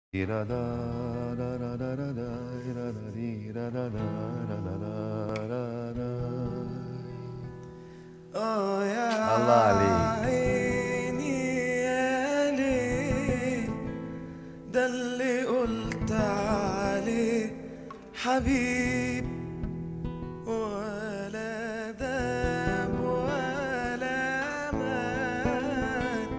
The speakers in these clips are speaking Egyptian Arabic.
اه يا الله عليك. عيني يا ليل ده اللي قلت عليه حبيب ولا دم ولا مال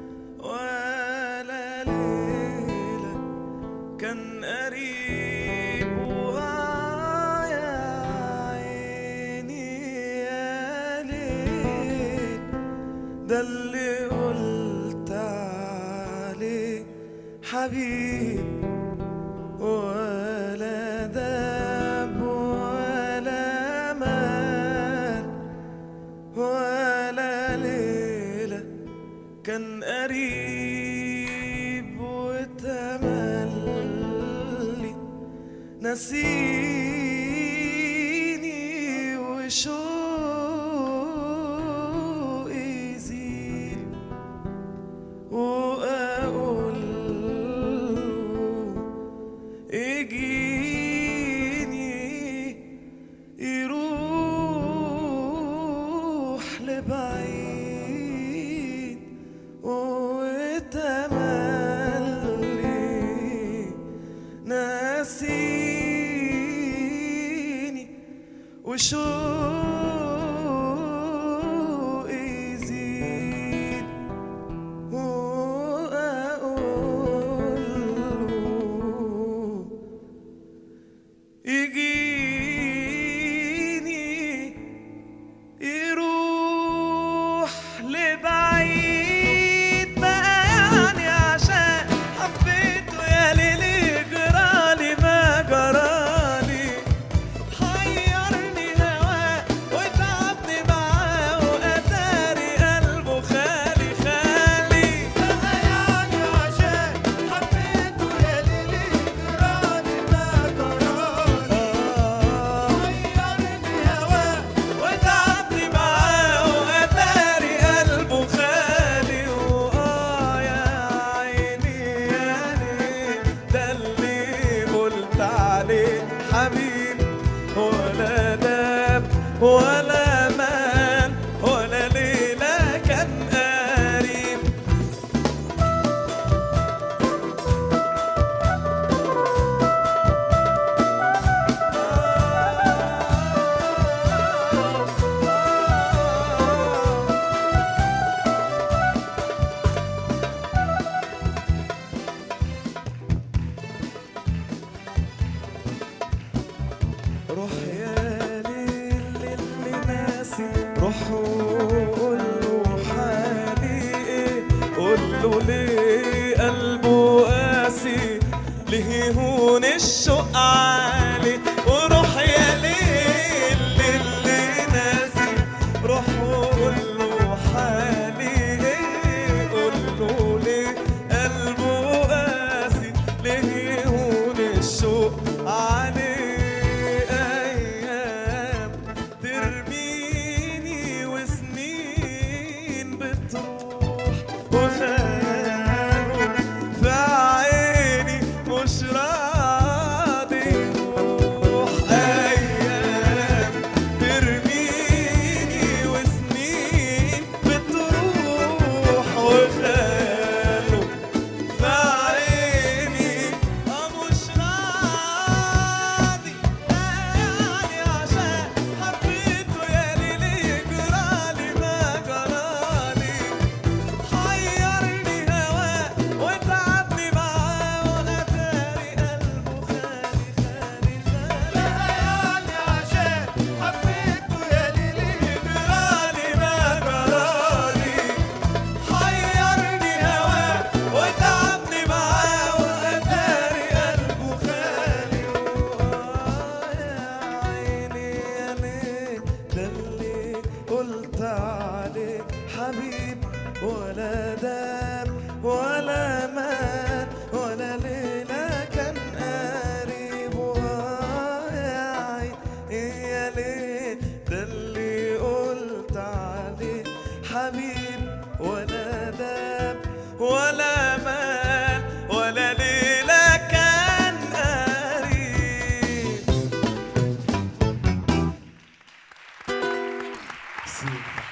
ولا ليلة كان قريب وآه يا عيني يا ليل ده اللي قلت عليه حبيب ولا داب ولا مال ولا ليلة كان قريب وتملي نسيني وشوقي يزيد وأقول يجيني يروح لبعيد وتملي ناسيني وشوقي يزيد وأقول يجيني يروح لبعيد بقى يعني عشان حبيته يا ليلي جرالي ما جرالي حيرني هواه وتعبني معاه وأتاري قلبه خالي خالي بقى يعني عشان حبيته يا ليلي جرالي ما جرالي حيرني هواه وتعبني معاه وأتاري قلبه خالي وآه يا عيني يا ليل ده اللي قلت عليه حبيب ولا داب ولا مال ولا ليلة كان قريب روح يا ليل اللي ناسي روح وقول له حالي ايه قول له ليه قلبه قاسي ليه هون الشوق عالي وروح يا ليل اللي ناسي روح وقول له حالي ايه قول له ليه قلبه قاسي ليه هون الشوق عليه ايام ترميني وسنين بتروح وخياله في عيني مش راضي يروح ميرسي